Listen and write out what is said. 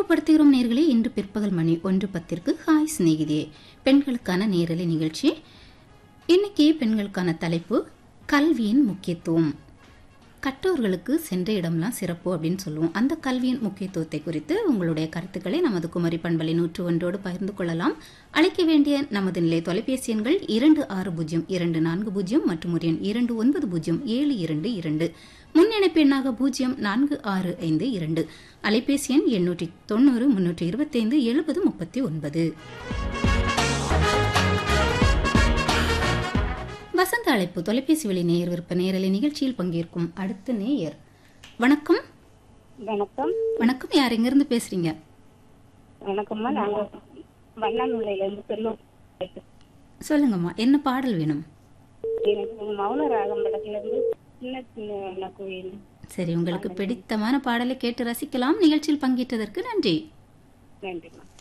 நினைவுபடுத்துகிறோம் நேர்களே இன்று பிற்பகல் மணி ஒன்று பத்திற்கு ஹாய் சிநேகிதியே பெண்களுக்கான நேரலை நிகழ்ச்சி இன்னைக்கு பெண்களுக்கான தலைப்பு கல்வியின் முக்கியத்துவம் கற்றோர்களுக்கு சென்ற இடம்லாம் சிறப்பு அப்படின்னு சொல்லுவோம் அந்த கல்வியின் முக்கியத்துவத்தை குறித்து உங்களுடைய கருத்துக்களை நமது குமரி பண்பலை நூற்று ஒன்றோடு பகிர்ந்து கொள்ளலாம் அழைக்க வேண்டிய நமது நிலை தொலைபேசி எண்கள் இரண்டு ஆறு பூஜ்ஜியம் இரண்டு நான்கு பூஜ்ஜியம் மற்றும் ஒரு எண் இரண்டு ஒன்பது பூஜ்ஜியம் ஏழு இரண்டு இரண்டு முன்னிணைப்பு எண்ணாக பூஜ்ஜியம் நான்கு ஆறு ஐந்து இரண்டு அலைபேசி எண் எண்ணூற்றி தொண்ணூறு முன்னூற்றி இருபத்தைந்து எழுபது முப்பத்தி ஒன்பது வசந்த அழைப்பு தொலைபேசி வழி நேயர் விருப்ப நேரலை நிகழ்ச்சியில் பங்கேற்கும் அடுத்த நேயர் வணக்கம் வணக்கம் வணக்கம் யார் எங்கிருந்து பேசுறீங்க வணக்கம்மா நாங்க வண்ணாமலையில இருந்து செல்லூர் சொல்லுங்கம்மா என்ன பாடல் வேணும் எனக்கு மௌன ராகம் படத்துல இருந்து சின்ன சின்ன கோயில் சரி உங்களுக்கு பிடித்தமான பாடலை கேட்டு ரசிக்கலாம் நிகழ்ச்சியில் பங்கேற்றதற்கு நன்றி நன்றிம்மா